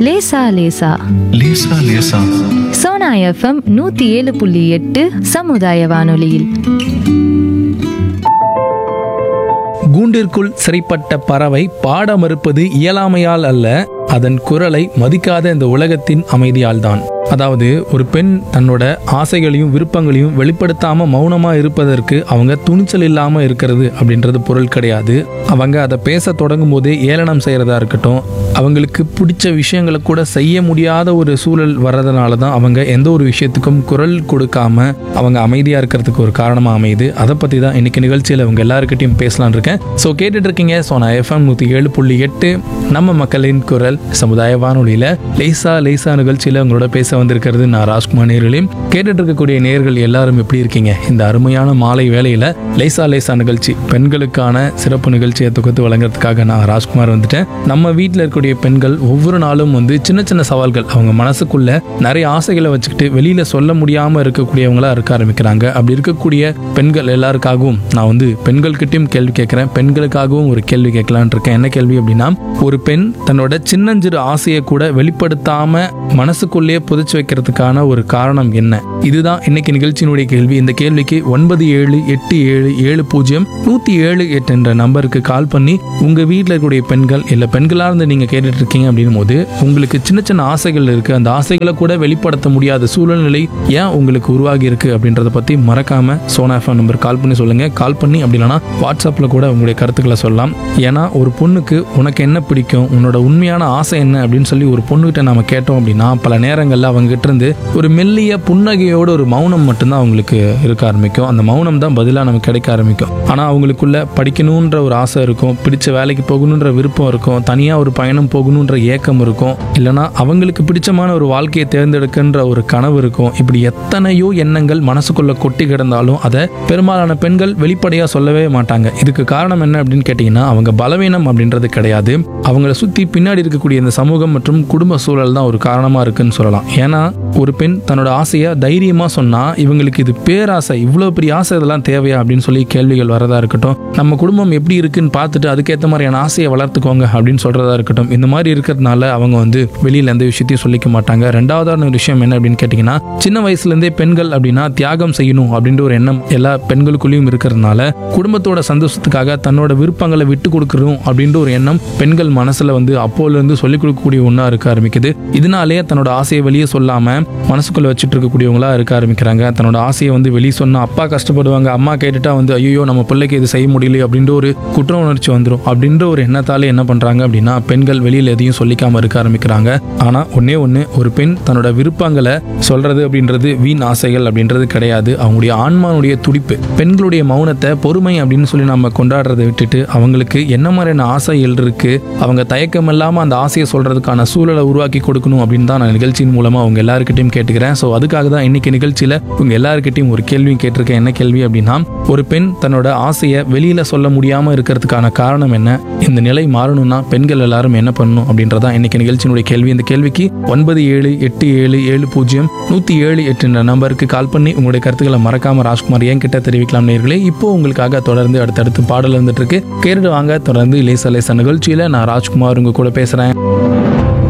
லேசா லேசா லேசா லேசா சோனா எஃப்எம் நூத்தி ஏழு புள்ளி எட்டு சமுதாய வானொலியில் கூண்டிற்குள் சிறைப்பட்ட பறவை பாட மறுப்பது இயலாமையால் அல்ல அதன் குரலை மதிக்காத இந்த உலகத்தின் அமைதியால்தான் அதாவது ஒரு பெண் தன்னோட ஆசைகளையும் விருப்பங்களையும் வெளிப்படுத்தாம மௌனமா இருப்பதற்கு அவங்க துணிச்சல் இல்லாம இருக்கிறது அப்படின்றது பொருள் கிடையாது அவங்க அதை பேச தொடங்கும் போதே ஏளனம் செய்யறதா இருக்கட்டும் அவங்களுக்கு பிடிச்ச விஷயங்களை கூட செய்ய முடியாத ஒரு சூழல் வர்றதுனால தான் அவங்க எந்த ஒரு விஷயத்துக்கும் குரல் கொடுக்காம அவங்க அமைதியா இருக்கிறதுக்கு ஒரு காரணமா அமையுது அதை பத்தி தான் இன்னைக்கு நிகழ்ச்சியில் அவங்க எல்லாருக்கிட்டையும் பேசலாம்னு இருக்கேன் ஸோ கேட்டுட்டு இருக்கீங்க ஸோ நான் எஃப்எம் நூற்றி ஏழு புள்ளி எட்டு நம்ம மக்களின் குரல் சமுதாய வானொலியில் லேசா லேசா நிகழ்ச்சியில் உங்களோட பேச வந்திருக்கிறது நான் ராஜ்குமார் நேர்களையும் கேட்டுட்டு இருக்கக்கூடிய நேர்கள் எல்லாரும் எப்படி இருக்கீங்க இந்த அருமையான மாலை வேளையில் லேசா லேசா நிகழ்ச்சி பெண்களுக்கான சிறப்பு நிகழ்ச்சியை தொகுத்து வழங்குறதுக்காக நான் ராஜ்குமார் வந்துட்டேன் நம்ம வீட்டில் இருக்கக்கூடிய பெண்கள் ஒவ்வொரு நாளும் வந்து சின்ன சின்ன சவால்கள் அவங்க மனசுக்குள்ள நிறைய ஆசைகளை வச்சுக்கிட்டு வெளியில சொல்ல முடியாம இருக்கக்கூடியவங்களா இருக்க ஆரம்பிக்கிறாங்க அப்படி இருக்கக்கூடிய பெண்கள் எல்லாருக்காகவும் நான் வந்து பெண்கள்கிட்டயும் கேள்வி கேட்கிறேன் பெண்களுக்காகவும் ஒரு கேள்வி கேட்கலான் இருக்கேன் என்ன கேள்வி அப்படின்னா ஒரு பெண் தன்னோட சின்னஞ்சிறு ஆசையை கூட வெளிப்படுத்தாம மனசுக்குள்ளேயே புதைச்சு வைக்கிறதுக்கான ஒரு காரணம் என்ன இதுதான் இன்னைக்கு நிகழ்ச்சியினுடைய கேள்வி இந்த கேள்விக்கு ஒன்பது ஏழு எட்டு ஏழு ஏழு பூஜ்ஜியம் நூத்தி ஏழு எட்டு என்ற நம்பருக்கு கால் பண்ணி உங்க வீட்டில் இருக்கக்கூடிய பெண்கள் இல்ல பெண்களா இருந்து நீங்க கேட்டுட்டு இருக்கீங்க அப்படின்னும் போது உங்களுக்கு சின்ன சின்ன ஆசைகள் இருக்கு அந்த ஆசைகளை கூட வெளிப்படுத்த முடியாத சூழ்நிலை ஏன் உங்களுக்கு உருவாகி இருக்கு அப்படின்றத பத்தி மறக்காம சோனா எஃப்எம் நம்பர் கால் பண்ணி சொல்லுங்க கால் பண்ணி அப்படி இல்லைன்னா வாட்ஸ்அப்ல கூட உங்களுடைய கருத்துக்களை சொல்லலாம் ஏன்னா ஒரு பொண்ணுக்கு உனக்கு என்ன பிடிக்கும் உன்னோட உண்மையான ஆசை என்ன அப்படின்னு சொல்லி ஒரு பொண்ணுகிட்ட நாம கேட்டோம் அப்படின்னா பல நேரங்கள்ல அவங்க கிட்ட இருந்து ஒரு மெல்லிய புன்னகையோட ஒரு மௌனம் மட்டும்தான் அவங்களுக்கு இருக்க ஆரம்பிக்கும் அந்த மௌனம் தான் பதிலா நமக்கு கிடைக்க ஆரம்பிக்கும் ஆனா அவங்களுக்குள்ள படிக்கணுன்ற ஒரு ஆசை இருக்கும் பிடிச்ச வேலைக்கு போகணுன்ற விருப்பம் இருக்கும் தனியா ஒரு பயணம் போகணுன்ற ஏக்கம் இருக்கும் இல்லைன்னா அவங்களுக்கு பிடிச்சமான ஒரு வாழ்க்கையை தேர்ந்தெடுக்கின்ற ஒரு கனவு இருக்கும் இப்படி எத்தனையோ எண்ணங்கள் மனசுக்குள்ள கொட்டி கிடந்தாலும் அதை பெரும்பாலான பெண்கள் வெளிப்படையா சொல்லவே மாட்டாங்க இதுக்கு காரணம் என்ன அப்படின்னு கேட்டீங்கன்னா அவங்க பலவீனம் அப்படின்றது கிடையாது அவங்கள சுத்தி பின்னாடி இருக்கக்கூடிய இந்த சமூகம் மற்றும் குடும்ப சூழல் தான் ஒரு காரணமா இருக்குன்னு சொல்லலாம் ஏன்னா ஒரு பெண் தன்னோட ஆசையை தைரியமா சொன்னா இவங்களுக்கு இது பேராசை இவ்வளவு பெரிய ஆசை இதெல்லாம் தேவையா அப்படின்னு சொல்லி கேள்விகள் வரதா இருக்கட்டும் நம்ம குடும்பம் எப்படி இருக்குன்னு பார்த்துட்டு அதுக்கேற்ற மாதிரியான ஆசையை வளர்த்துக்கோங்க அப்படின்னு சொல்றதா இருக்கட்டும் இந்த மாதிரி இருக்கிறதுனால அவங்க வந்து வெளியில எந்த விஷயத்தையும் சொல்லிக்க மாட்டாங்க ரெண்டாவதான ஒரு விஷயம் என்ன அப்படின்னு கேட்டீங்கன்னா சின்ன வயசுல இருந்தே பெண்கள் அப்படின்னா தியாகம் செய்யணும் அப்படின்ற ஒரு எண்ணம் எல்லா பெண்களுக்குள்ளேயும் இருக்கிறதுனால குடும்பத்தோட சந்தோஷத்துக்காக தன்னோட விருப்பங்களை விட்டு கொடுக்கணும் அப்படின்ற ஒரு எண்ணம் பெண்கள் மனசுல வந்து அப்போல இருந்து சொல்லிக் கொடுக்கக்கூடிய ஒன்றா இருக்க ஆரம்பிக்குது இதனாலே தன்னோட ஆசையை வெளியே சொல்லாம மனசுக்குள்ள வச்சுட்டு இருக்கக்கூடியவங்களா இருக்க ஆரம்பிக்கிறாங்க தன்னோட ஆசையை வந்து வெளியே சொன்னா அப்பா கஷ்டப்படுவாங்க அம்மா கேட்டுட்டா வந்து ஐயோ நம்ம பிள்ளைக்கு இது செய்ய முடியல அப்படின்ற ஒரு குற்ற உணர்ச்சி வந்துடும் அப்படின்ற ஒரு எண்ணத்தாலே என்ன பண்றாங்க அப்படின்னா பெண்கள் வெளியில எதையும் சொல்லிக்காம இருக்க ஆரம்பிக்கிறாங்க ஆனா ஒன்னே ஒண்ணு ஒரு பெண் தன்னோட விருப்பங்களை சொல்றது அப்படின்றது வீண் ஆசைகள் அப்படின்றது கிடையாது அவங்களுடைய ஆன்மானுடைய துடிப்பு பெண்களுடைய மௌனத்தை பொறுமை அப்படின்னு சொல்லி நம்ம கொண்டாடுறதை விட்டுட்டு அவங்களுக்கு என்ன மாதிரியான ஆசைகள் இருக்கு அவங்க தயக்கம் இல்லாம அந்த ஆசையை சொல்றதுக்கான சூழலை உருவாக்கி கொடுக்கணும் அப்படின்னு தான் நான் நிகழ்ச்சியின் மூலமா அவங்க எல்லாருக்கிட்டையும் கேட்டுக்கிறேன் ஸோ அதுக்காக தான் இன்னைக்கு நிகழ்ச்சியில உங்க எல்லாருக்கிட்டையும் ஒரு கேள்வியும் கேட்டிருக்கேன் என்ன கேள்வி அப்படின்னா ஒரு பெண் தன்னோட ஆசையை வெளியில சொல்ல முடியாம இருக்கிறதுக்கான காரணம் என்ன இந்த நிலை மாறணும்னா பெண்கள் எல்லாரும் என்ன பண்ணணும் அப்படின்றதா இன்னைக்கு நிகழ்ச்சியினுடைய கேள்வி இந்த கேள்விக்கு ஒன்பது ஏழு எட்டு ஏழு ஏழு பூஜ்ஜியம் நூத்தி ஏழு எட்டு நம்பருக்கு கால் பண்ணி உங்களுடைய கருத்துக்களை மறக்காம ராஜ்குமார் என் கிட்ட தெரிவிக்கலாம் நேர்களே இப்போ உங்களுக்காக தொடர்ந்து அடுத்தடுத்து பாடல் வந்துட்டு இருக்கு கேட்டுட்டு வாங்க தொடர்ந்து லேசா லேசா நிகழ்ச்சியில நான் ராஜ்குமார் உங்க கூட பேசுறேன்